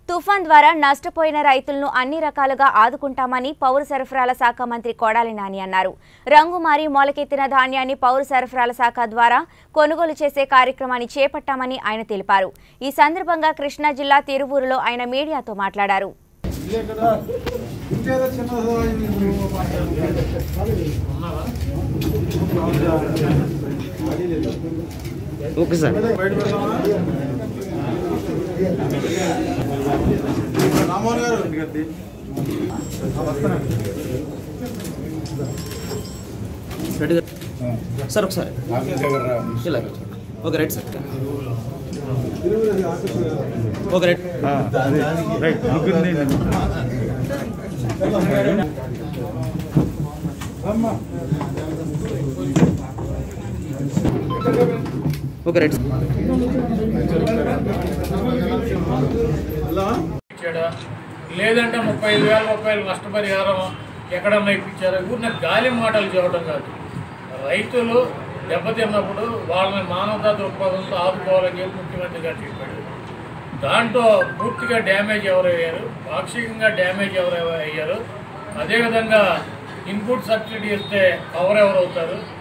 తుఫాన్ ద్వారా నష్టపోయిన రైతులను అన్ని రకాలుగా ఆదుకుంటామని పౌర సరఫరాల శాఖ మంత్రి కొడాలి నాని అన్నారు రంగు మారి మొలకెత్తిన ధాన్యాన్ని పౌర సరఫరాల శాఖ ద్వారా కొనుగోలు చేసే కార్యక్రమాన్ని చేపట్టామని ఆయన తెలిపారు ఈ సందర్భంగా కృష్ణా జిల్లా తిరువూరులో ఆయన మీడియాతో మాట్లాడారు ఇంకేదో చిన్న ఓకే సార్ బయట పెడదామా రామోహన్ గారు రెడీగా సార్ ఒకసారి ఇలా okay right sir okay right okay right sir ఇచ్చాడా లేదంటే ముప్పై ఐదు వేల రూపాయలు నష్టపరిహారం ఎక్కడన్నా ఇప్పించారా ఊరిన గాలి మాటలు చెప్పడం కాదు రైతులు దెబ్బతిన్నప్పుడు వాళ్ళని మానవతా దృక్పథంతో ఆదుకోవాలని చెప్పి ముఖ్యమంత్రి గారు చెప్పాడు దాంట్లో పూర్తిగా డ్యామేజ్ ఎవరు అయ్యారు పాక్షికంగా డ్యామేజ్ ఎవరు అయ్యారు అదేవిధంగా ఇన్పుట్ సబ్సిడీ ఇస్తే కవర్ ఎవరు అవుతారు